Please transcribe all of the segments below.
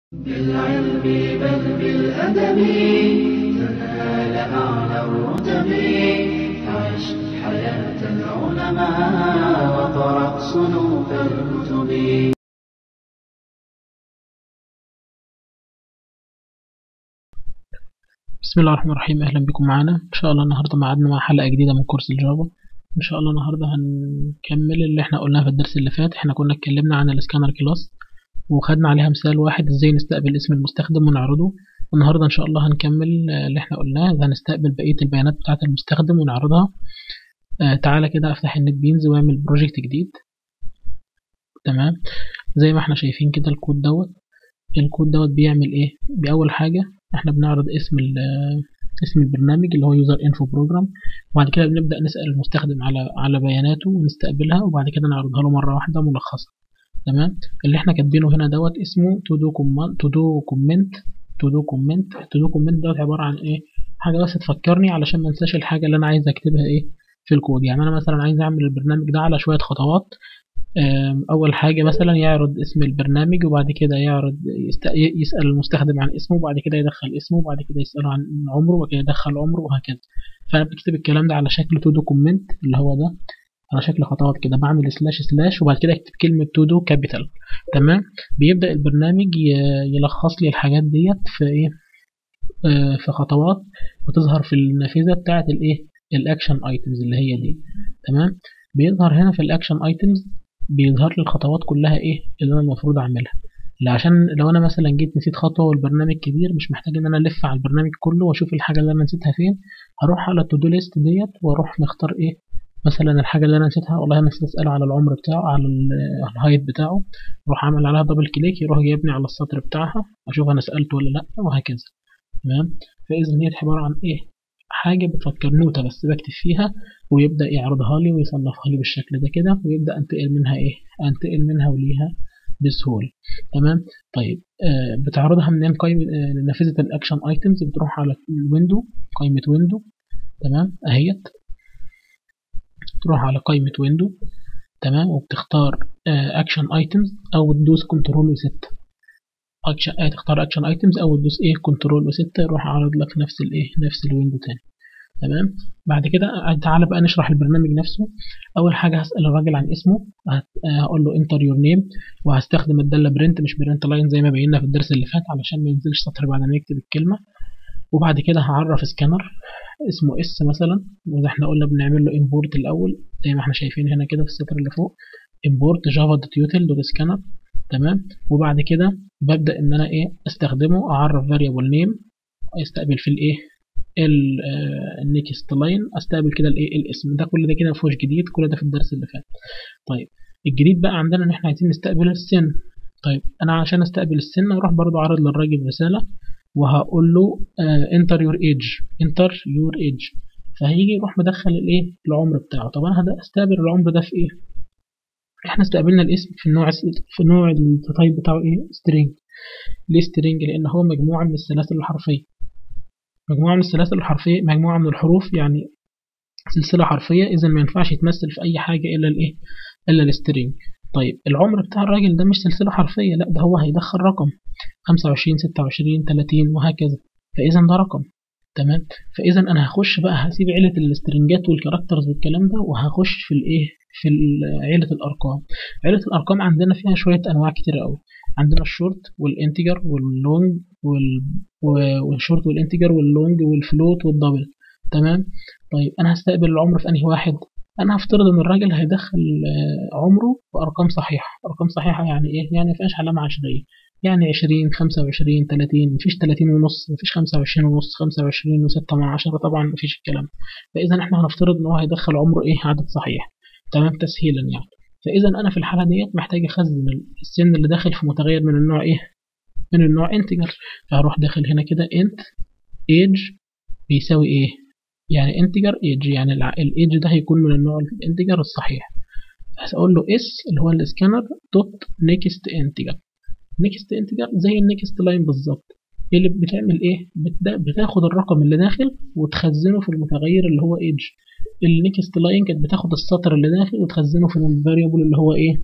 بالعلم بل بالأدب تنال أعلى الرتب عش حياة العلماء وقرأ صنوف الكتب بسم الله الرحمن الرحيم اهلا بكم معانا ان شاء الله النهارده معادنا مع حلقه جديده من كورس الجافا ان شاء الله النهارده هنكمل اللي احنا قلناه في الدرس اللي فات احنا كنا اتكلمنا عن السكانر كلاس وخدنا عليها مثال واحد ازاي نستقبل اسم المستخدم ونعرضه النهارده ان شاء الله هنكمل اللي احنا قلناه هنستقبل بقيه البيانات بتاعه المستخدم ونعرضها آه تعالى كده افتح النت بينز واعمل بروجكت جديد تمام زي ما احنا شايفين كده الكود دوت الكود دوت بيعمل ايه بأول حاجة احنا بنعرض اسم اسم البرنامج اللي هو يوزر انفو بروجرام وبعد كده بنبدأ نسأل المستخدم على على بياناته ونستقبلها وبعد كده نعرضها له مرة واحدة ملخصة تمام اللي احنا كاتبينه هنا دوت اسمه تو دو كومنت تو دو كومنت تو دو كومنت تو دو كومنت دوت عبارة عن ايه حاجة بس تفكرني علشان ما انساش الحاجة اللي انا عايز اكتبها ايه في الكود يعني انا مثلا عايز اعمل البرنامج ده على شوية خطوات أول حاجة مثلا يعرض اسم البرنامج وبعد كده يعرض يسأل المستخدم عن اسمه وبعد كده يدخل اسمه وبعد كده يسأله عن عمره وبعد كده يدخل عمره وهكذا فأنا بكتب الكلام ده على شكل تو دوكومنت اللي هو ده على شكل خطوات كده بعمل سلاش سلاش وبعد كده اكتب كلمة تو دو كابيتال تمام بيبدأ البرنامج يلخص لي الحاجات ديت في ايه في خطوات وتظهر في النافذة بتاعة الايه الاكشن ايتمز اللي هي دي تمام بيظهر هنا في الاكشن ايتمز بيظهر لي الخطوات كلها ايه اللي انا المفروض اعملها عشان لو انا مثلا جيت نسيت خطوه والبرنامج كبير مش محتاج ان انا الف على البرنامج كله واشوف الحاجه اللي انا نسيتها فين هروح على التو دو ليست ديت واروح نختار ايه مثلا الحاجه اللي انا نسيتها والله انا نسيت اساله على العمر بتاعه على الهايت بتاعه اروح اعمل عليها دبل كليك يروح جايبني على السطر بتاعها اشوف انا سالته ولا لا وهكذا تمام فاذا هي عباره عن ايه حاجة بتفكر نوتة بس بكتب فيها ويبدأ يعرضها لي ويصنفها لي بالشكل ده كده ويبدأ أنتقل منها إيه أنتقل منها وليها بسهولة تمام طيب آه بتعرضها منين قائمة آه نافذة الأكشن أيتمز بتروح على الويندو قائمة ويندو تمام أهيت تروح على قائمة ويندو تمام وبتختار أكشن أيتمز أو تدوس كنترول وستة اكشن آه تختار اكشن ايتمز او تدوس ايه كنترول وستة يروح عارض لك نفس الايه نفس الويندو تاني تمام بعد كده تعالى بقى نشرح البرنامج نفسه اول حاجه هسال الراجل عن اسمه هقول له انتر يور نيم وهستخدم الداله برنت مش برنت لاين زي ما بينا في الدرس اللي فات علشان ما ينزلش سطر بعد ما يكتب الكلمه وبعد كده هعرف سكانر اسمه اس مثلا وده احنا قلنا بنعمل له امبورت الاول زي ما احنا شايفين هنا كده في السطر اللي فوق امبورت جافا دوت يوتل دوت سكانر تمام وبعد كده ببدا ان انا ايه استخدمه اعرف variable name استقبل في الايه النكست لاين استقبل كده الايه الاسم ده كل ده كده مفيهوش جديد كل ده في الدرس اللي فات طيب الجديد بقى عندنا ان احنا عايزين نستقبل السن طيب انا عشان استقبل السن اروح برضو عرض للراجل رساله وهقول له انتر يور ايج انتر يور ايج فهيجي يروح مدخل الايه العمر بتاعه طب انا هستقبل العمر ده في ايه احنا استقبلنا الاسم في النوع في نوع التايب بتاعه ايه سترينج ليه سترينج لان هو مجموعه من السلاسل الحرفيه مجموعه من السلاسل الحرفيه مجموعه من الحروف يعني سلسله حرفيه اذا ما ينفعش يتمثل في اي حاجه الا الايه الا السترينج طيب العمر بتاع الراجل ده مش سلسله حرفيه لا ده هو هيدخل رقم 25 26 30 وهكذا فاذا ده رقم تمام فاذا انا هخش بقى هسيب عيله السترنجات والكاركترز والكلام ده وهخش في الايه في عيله الارقام عيله الارقام عندنا فيها شويه انواع كتير قوي عندنا الشورت والانتجر واللونج وال والشورت والانتجر واللونج والفلوت والدبل تمام طيب انا هستقبل العمر في انهي واحد انا هفترض ان الراجل هيدخل عمره بارقام صحيحه ارقام صحيحه يعني ايه يعني ما فيهاش علامه عشريه يعني 20 25 30 مفيش 30 ونص مفيش 25 ونص 25 و6 من 10 طبعا مفيش الكلام فاذا احنا هنفترض ان هو هيدخل عمره ايه عدد صحيح تمام تسهيلا يعني فاذا انا في الحاله ديت محتاج اخزن السن اللي داخل في متغير من النوع ايه من النوع انتجر فهروح داخل هنا كده انت ايج بيساوي ايه يعني انتجر ايج يعني الايج ده هيكون من النوع الانتجر الصحيح هقول له اس اللي هو السكانر دوت نيكست انتجر نيكست انتجر زي النيكست لاين بالظبط اللي بتعمل ايه بتاخد الرقم اللي داخل وتخزنه في المتغير اللي هو ايدج النيكست لاين كانت بتاخد السطر اللي داخل وتخزنه في الفاريبل اللي هو ايه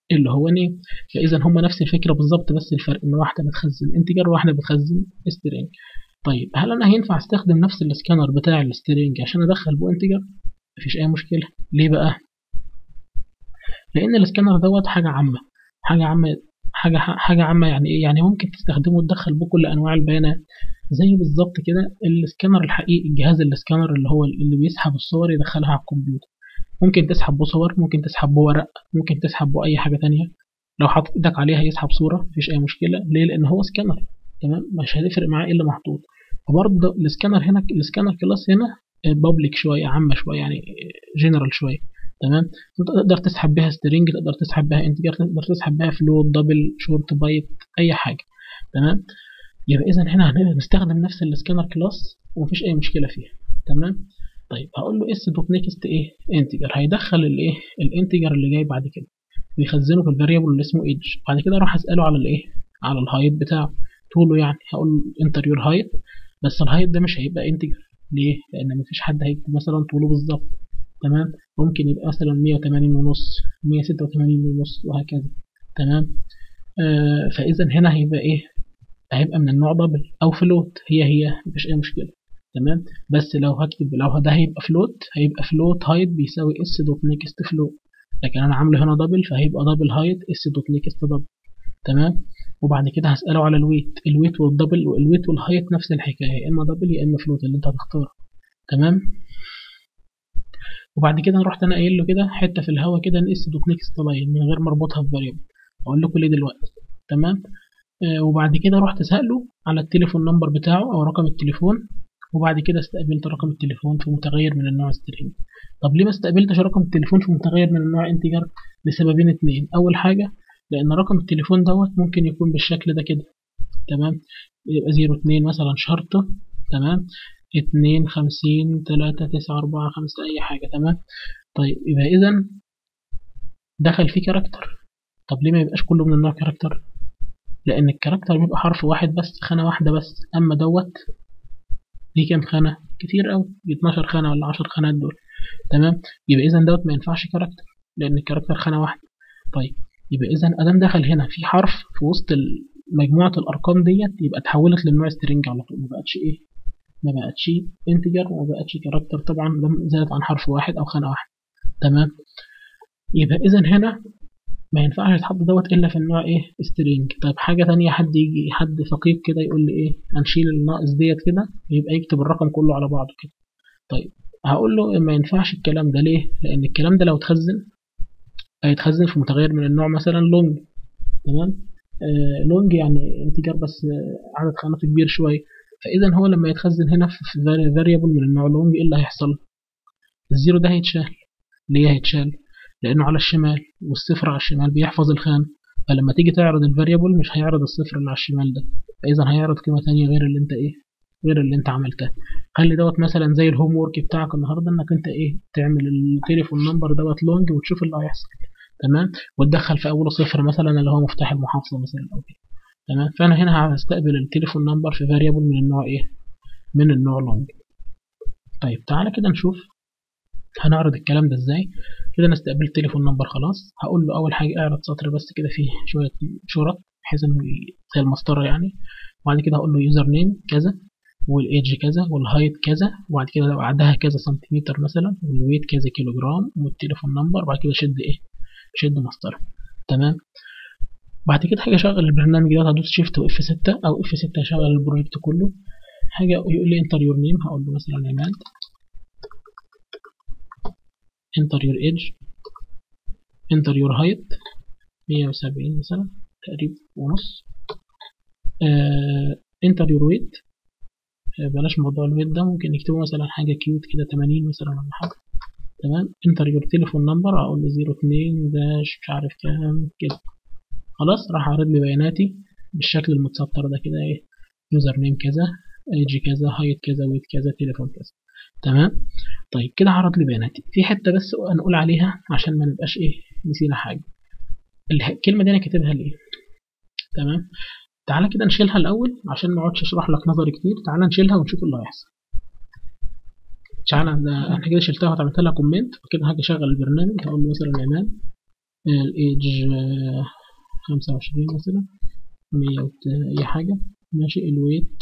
اللي هو نيم فاذا هما نفس الفكره بالظبط بس الفرق ان واحده بتخزن انتجر وواحده بتخزن سترينج طيب هل انا هينفع استخدم نفس السكانر بتاع السترينج عشان ادخل بو انتجر مفيش اي مشكله ليه بقى لان السكانر دوت حاجه عامه حاجه عامه حاجه حاجه عامه يعني ايه يعني ممكن تستخدمه وتدخل بيه كل انواع البيانات زي بالظبط كده السكانر الحقيقي الجهاز السكانر اللي هو اللي بيسحب الصور يدخلها على الكمبيوتر ممكن تسحب بيه صور ممكن تسحب بيه ورق ممكن تسحب بيه اي حاجه تانية لو حطيت ايدك عليها يسحب صوره مفيش اي مشكله ليه لان هو سكانر تمام مش هتفرق معاه ايه اللي محطوط فبرضه السكانر هنا السكانر كلاس هنا بابليك شويه عامه شويه يعني جنرال شويه تمام تقدر تسحب بيها سترينج تقدر تسحب بيها انتجر تقدر تسحب بيها فلوت دبل شورت بايت اي حاجه تمام يبقى اذا هنا هنستخدم نفس السكانر كلاس ومفيش اي مشكله فيها تمام طيب هقول له اس دوت نيكست ايه انتجر هيدخل الايه الانتجر اللي جاي بعد كده ويخزنه في الفاريبل اللي اسمه ايدج بعد كده اروح اساله على الايه على الهايت بتاعه طوله يعني هقول انتر يور هايت بس الهايت ده مش هيبقى انتجر ليه لان مفيش حد هيكتب مثلا طوله بالظبط تمام ممكن يبقى مثلا 180 ونص 186 ونص وهكذا تمام آه فاذا هنا هيبقى ايه هيبقى من النوع دبل او فلوت هي هي مفيش اي مشكله تمام بس لو هكتب لو ده هيبقى فلوت هيبقى فلوت هايت بيساوي اس دوت نيكست فلوت لكن انا عامله هنا دبل فهيبقى دبل هايت اس دوت نيكست دبل تمام وبعد كده هسأله على الويت الويت والدبل والويت والهايت نفس الحكاية يا إما دبل يا إما فلوت اللي أنت هتختاره تمام وبعد كده رحت أنا قايل له كده حتة في الهوا كده نقص دوت نيكست لاين من غير ما أربطها في فاريبل أقول لكم ليه دلوقتي تمام آه وبعد كده رحت سأله على التليفون نمبر بتاعه أو رقم التليفون وبعد كده استقبلت رقم التليفون في متغير من النوع سترينج طب ليه ما استقبلتش رقم التليفون في متغير من النوع انتجر لسببين اتنين اول حاجه لان رقم التليفون دوت ممكن يكون بالشكل ده كده تمام يبقى زيرو اتنين مثلا شرطة تمام اتنين خمسين تلاتة تسعة أربعة خمسة أي حاجة تمام طيب يبقى إذا دخل فيه كاركتر طب ليه ما يبقاش كله من النوع كاركتر لأن الكاركتر بيبقى حرف واحد بس خانة واحدة بس أما دوت ليه كام خانة كتير أوي 12 خانة ولا 10 خانات دول تمام يبقى إذا دوت ما ينفعش كاركتر لأن الكاركتر خانة واحدة طيب يبقى اذا ادام دخل هنا في حرف في وسط مجموعه الارقام ديت يبقى اتحولت للنوع سترينج على طول ما بقتش ايه ما بقتش انتجر وما بقتش كاركتر طبعا زادت عن حرف واحد او خانه واحده تمام يبقى اذا هنا ما ينفعش يتحط دوت الا في النوع ايه سترينج طيب حاجه تانية حد يجي حد فقير كده يقول لي ايه هنشيل الناقص ديت كده يبقى يكتب الرقم كله على بعضه كده طيب هقول له ما ينفعش الكلام ده ليه لان الكلام ده لو اتخزن هيتخزن في متغير من النوع مثلا لونج تمام آه لونج يعني انتجر بس آه عدد خانات كبير شويه فاذا هو لما يتخزن هنا في فاريبل من النوع لونج ايه اللي هيحصل الزيرو ده هيتشال ليه هيتشال لانه على الشمال والصفر على الشمال بيحفظ الخان فلما تيجي تعرض الفاريبل مش هيعرض الصفر اللي على الشمال ده فاذا هيعرض قيمه تانية غير اللي انت ايه غير اللي انت عملتها خلي دوت مثلا زي الهوم وورك بتاعك النهارده انك انت ايه تعمل التليفون نمبر دوت لونج وتشوف اللي هيحصل تمام وتدخل في اوله صفر مثلا اللي هو مفتاح المحافظه مثلا او كده تمام فانا هنا هستقبل التليفون نمبر في فاريبل من النوع ايه من النوع لونج طيب تعالى كده نشوف هنعرض الكلام ده ازاي كده انا استقبلت تليفون نمبر خلاص هقول له اول حاجه اعرض سطر بس كده فيه شويه شرط بحيث انه زي المسطره يعني وبعد كده هقول له يوزر نيم كذا والايدج كذا والهايت كذا وبعد كده لو بعدها كذا سنتيمتر مثلا والويت كذا كيلو جرام والتليفون نمبر وبعد كده شد ايه شد مسطره تمام بعد كده حاجه اشغل البرنامج ده هدوس شيفت واف 6 او اف 6 هشغل البروجكت كله حاجه يقول لي انتر يور نيم هقول له مثلا عماد انتر يور ايدج انتر يور هايت 170 مثلا تقريبا ونص انتر يور ويت بلاش موضوع الويت ده ممكن نكتبه مثلا حاجه كيوت كده 80 مثلا ولا حاجه تمام انتر يور تليفون نمبر اقول له 02 داش مش عارف كام كده خلاص راح عارض لي بياناتي بالشكل المتسطر ده كده ايه يوزر نيم كذا ايجي كذا هايت كذا ويت كذا تليفون كذا تمام طيب كده عرض لي بياناتي في حته بس هنقول عليها عشان ما نبقاش ايه نسينا حاجه الكلمه دي انا كاتبها ليه تمام تعالى كده نشيلها الاول عشان ما اقعدش اشرح لك نظري كتير تعالى نشيلها ونشوف اللي هيحصل تعالى انا كده شلتها وعملت لها كومنت وكده هاجي اشغل البرنامج هقول له مثلا عماد الايدج خمسة وعشرين مثلا مية اي حاجة ماشي الويت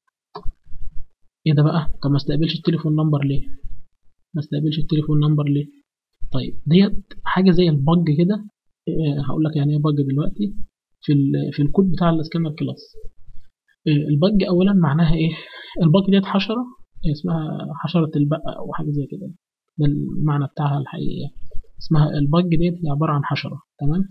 ايه ده بقى طب ما استقبلش التليفون نمبر ليه ما استقبلش التليفون نمبر ليه طيب ديت حاجة زي البج كده إيه هقول لك يعني ايه بج دلوقتي في في الكود بتاع السكانر كلاس البج اولا معناها ايه البج ديت حشره اسمها حشره البقى او حاجه زي كده ده المعنى بتاعها الحقيقي اسمها البج ديت هي عباره عن حشره تمام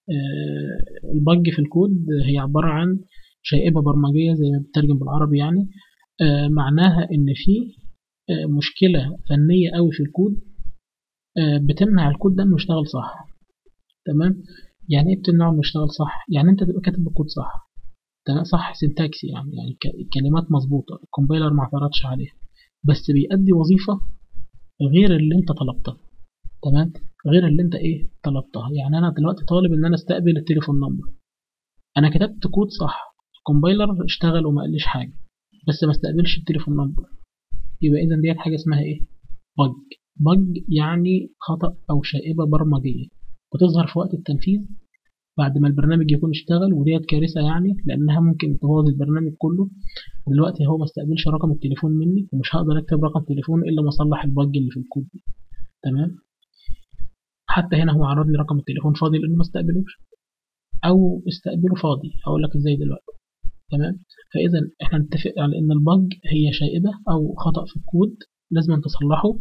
آه البج في الكود هي عباره عن شائبه برمجيه زي ما بتترجم بالعربي يعني آه معناها ان في آه مشكله فنيه قوي في الكود آه بتمنع الكود ده انه يشتغل صح تمام يعني ايه بتمنعه انه يشتغل صح يعني انت تبقى كاتب الكود صح تمام صح سنتاكسي يعني يعني الكلمات مظبوطه الكومبايلر ما اعترضش عليها بس بيأدي وظيفه غير اللي انت طلبتها تمام غير اللي انت ايه طلبتها يعني انا دلوقتي طالب ان انا استقبل التليفون نمبر انا كتبت كود صح الكومبايلر اشتغل وما قاليش حاجه بس ما استقبلش التليفون نمبر يبقى اذا ديت حاجه اسمها ايه بج بج يعني خطأ او شائبه برمجيه بتظهر في وقت التنفيذ بعد ما البرنامج يكون اشتغل وديت كارثه يعني لانها ممكن تبوظ البرنامج كله دلوقتي هو ما استقبلش رقم التليفون مني ومش هقدر اكتب رقم تليفون الا ما اصلح البج اللي في الكود دي تمام حتى هنا هو عرض لي رقم التليفون فاضي لانه ما استقبلوش او استقبله فاضي هقول لك ازاي دلوقتي تمام فاذا احنا نتفق على ان البج هي شائبه او خطا في الكود لازم تصلحه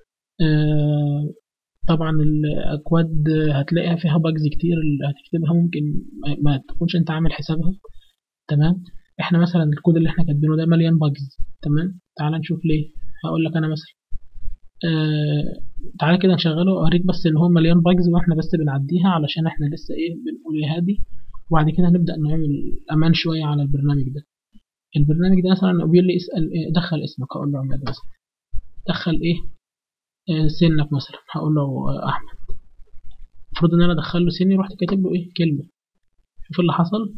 آه طبعا الاكواد هتلاقيها فيها باجز كتير اللي هتكتبها ممكن ما تكونش انت عامل حسابها تمام احنا مثلا الكود اللي احنا كاتبينه ده مليان باجز تمام تعال نشوف ليه هقول لك انا مثلا آه تعالى كده نشغله اوريك بس ان هو مليان باجز واحنا بس بنعديها علشان احنا لسه ايه بنقول يا هادي وبعد كده نبدا نعمل امان شويه على البرنامج ده البرنامج ده مثلا بيقول لي اسال إيه دخل اسمك هقول له عماد مثلا دخل ايه آه سنك مثلا هقول له آه احمد المفروض ان انا ادخل له سني رحت كاتب له ايه كلمه شوف اللي حصل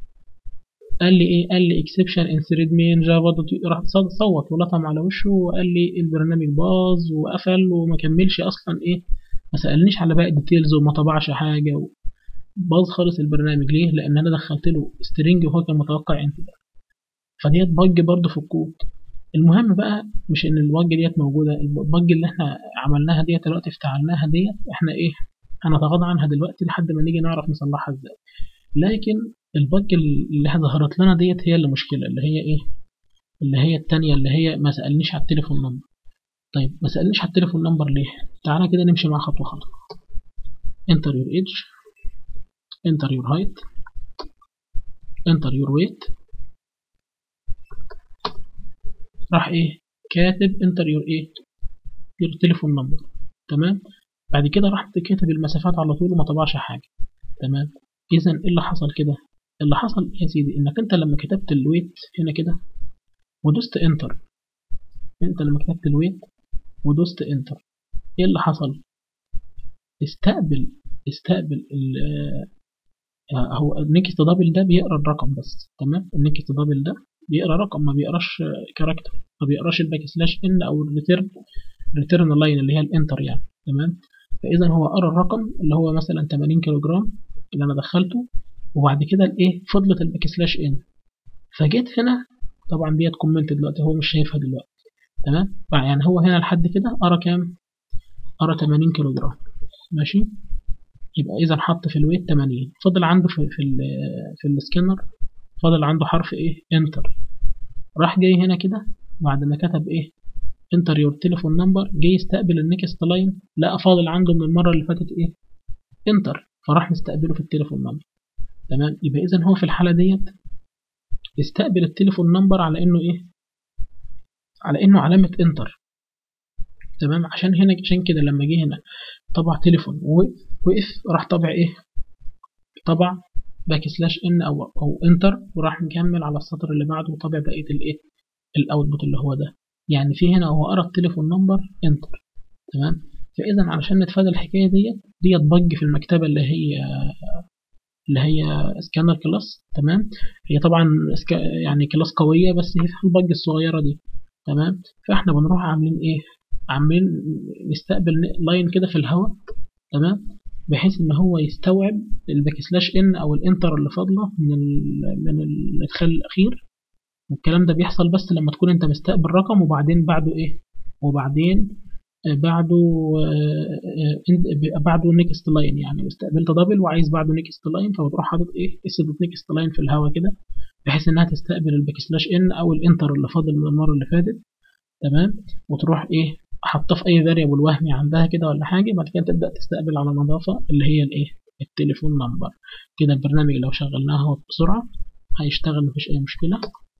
قال لي ايه قال لي اكسبشن انسريد مين جافا دوت راح صوت ولطم على وشه وقال لي البرنامج باظ وقفل وما كملش اصلا ايه ما سالنيش على باقي الديتيلز وما طبعش حاجه و... باظ خالص البرنامج ليه لان انا دخلت له سترينج وهو كان متوقع انتجر فديت بج برضه في الكود المهم بقى مش ان البج ديت موجوده البج اللي احنا عملناها ديت دلوقتي افتعلناها ديت احنا ايه هنتغاضى عنها دلوقتي لحد ما نيجي نعرف نصلحها ازاي لكن البج اللي ظهرت لنا ديت هي اللي مشكله اللي هي ايه اللي هي التانية اللي هي ما سألنيش على التليفون نمبر طيب ما سألنيش على التليفون نمبر ليه تعالى كده نمشي مع خطوة خطوة enter your age enter your height enter your weight راح ايه كاتب enter your ايه your تليفون نمبر تمام بعد كده راح كاتب المسافات على طول وما طبعش حاجة تمام اذا ايه اللي حصل كده اللي حصل يا سيدي انك انت لما كتبت الويت هنا كده ودوست انتر انت لما كتبت الويت ودوست انتر ايه اللي حصل استقبل استقبل ال هو النكست دبل ده بيقرا الرقم بس تمام النكست دبل ده بيقرا رقم ما بيقراش كاركتر ما بيقراش الباك سلاش ان او الريتيرن ريتيرن لاين اللي هي الانتر يعني تمام فاذا هو قرا الرقم اللي هو مثلا 80 كيلو جرام اللي انا دخلته وبعد كده الايه فضلت الباك سلاش ان فجيت هنا طبعا ديت كومنت دلوقتي هو مش شايفها دلوقتي تمام يعني هو هنا لحد كده قرا كام قرا 80 كيلو جرام ماشي يبقى اذا حط في الويت 80 فضل عنده في في, ال في السكانر فضل عنده حرف ايه انتر راح جاي هنا كده بعد ما كتب ايه انتر يور تليفون نمبر جه يستقبل النكست لاين لقى فاضل عنده من المره اللي فاتت ايه انتر فراح مستقبله في التليفون نمبر تمام يبقى اذا هو في الحاله ديت يستقبل التليفون نمبر على انه ايه على انه علامه انتر تمام عشان هنا عشان كده لما جه هنا طبع تليفون وقف راح طبع ايه طبع باك سلاش ان او او انتر وراح مكمل على السطر اللي بعده وطبع بقيه الايه الاوتبوت اللي هو ده يعني في هنا هو قرا التليفون نمبر انتر تمام فاذا علشان نتفادى الحكايه ديت ديت بج في المكتبه اللي هي اللي هي سكانر كلاس تمام هي طبعا يعني كلاس قويه بس هي في البج الصغيره دي تمام فاحنا بنروح عاملين ايه عاملين نستقبل لاين كده في الهواء تمام بحيث ان هو يستوعب الباك سلاش ان او الانتر اللي فاضله من ال من الادخال الاخير والكلام ده بيحصل بس لما تكون انت مستقبل رقم وبعدين بعده ايه وبعدين بعده بعده نيكست لاين يعني استقبلت دبل وعايز بعده نيكست لاين فبتروح حاطط ايه اس دوت نيكست لاين في الهوا كده بحيث انها تستقبل الباك سلاش ان او الانتر اللي فاضل من المره اللي فاتت تمام وتروح ايه حاطاه في اي فاريبل وهمي عندها كده ولا حاجه بعد كده تبدا تستقبل على نظافه اللي هي الايه التليفون نمبر كده البرنامج لو شغلناه بسرعه هيشتغل مفيش اي مشكله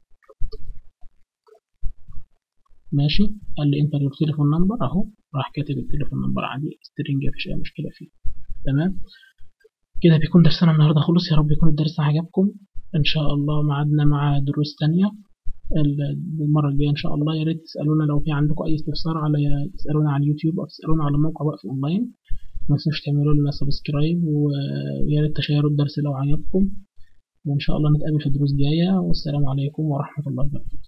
ماشي قال لي انتر يور تليفون نمبر اهو راح كاتب التليفون نمبر عادي سترينج مفيش اي مشكله فيه تمام كده بيكون درسنا النهارده خلص يا رب يكون الدرس عجبكم ان شاء الله معادنا مع دروس تانية المرة الجاية إن شاء الله يا ريت تسألونا لو في عندكم أي استفسار على تسألونا على اليوتيوب أو تسألونا على موقع وقف أونلاين ما تنسوش تعملوا لنا سبسكرايب ويا ريت تشيروا الدرس لو عجبكم وإن شاء الله نتقابل في دروس جاية والسلام عليكم ورحمة الله وبركاته